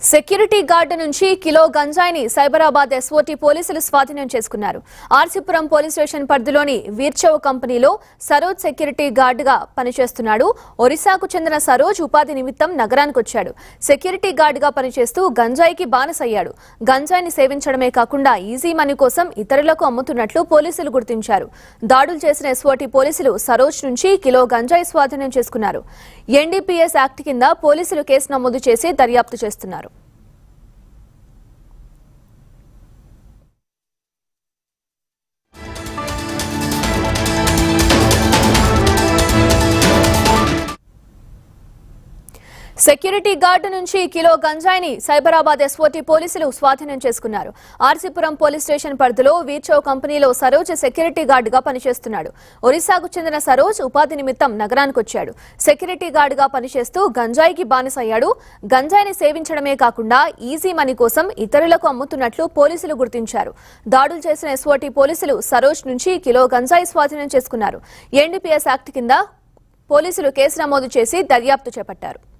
security guard నుంచి kilo గంజాయిని Cyberabad SOT పోలీసులు స్వాధీనం చేసుకున్నారు ఆర్సీపురం పోలీస్ స్టేషన్ పరిధిలోని వీర్చవ్ కంపెనీలో సరోజ్ సెక్యూరిటీ గార్డుగా పనిచేస్తున్నాడు ఒరిస్సాకు చెందిన సరోజ్ ఉపాధి నిమిత్తం నగరానికి వచ్చాడు సెక్యూరిటీ గార్డుగా పనిచేస్తూ గంజాయికి బానిసయ్యాడు గంజాయిని సేవించడమే కాకుండా ఈజీ మనీ కోసం ఇతరులకు అమ్ముతున్నట్లు పోలీసులు గుర్తించారు దాడులు చేసిన ఎస్ఓటీ పోలీసులు సరోజ్ నుంచి కిలో గంజాయి స్వాధీనం చేసుకున్నారు ఎన్డీపీఎస్ యాక్ట్ కింద పోలీసులు కేసు నమోదు చేసి దర్యాప్తు చేస్తున్నారు సెక్యూరిటీ గార్డు నుంచి కిలో గంజాయిని సైబరాబాద్ ఎస్ఓటీ పోలీసులు స్వాధీనం చేసుకున్నారు ఆర్సీపురం పోలీస్ స్టేషన్ పరిధిలో వీర్చో కంపెనీలో సరోజ్ సెక్యూరిటీ గార్డుగా పనిచేస్తున్నాడు ఒరిస్సాకు చెందిన సరోజ్ ఉపాధి నిమిత్తం నగరానికి వచ్చాడు సెక్యూరిటీ గార్డుగా పనిచేస్తూ గంజాయికి బానిసయ్యాడు గంజాయిని సేవించడమే కాకుండా ఈజీ మనీ కోసం ఇతరులకు అమ్ముతున్నట్లు పోలీసులు గుర్తించారు దాడులు చేసిన ఎస్ఓటీ పోలీసులు సరోజ్ నుంచి కిలో గంజాయి స్వాధీనం చేసుకున్నారు ఎన్డీపీఎస్ యాక్ట్ కింద పోలీసులు కేసు నమోదు చేసి దర్యాప్తు చేపట్టారు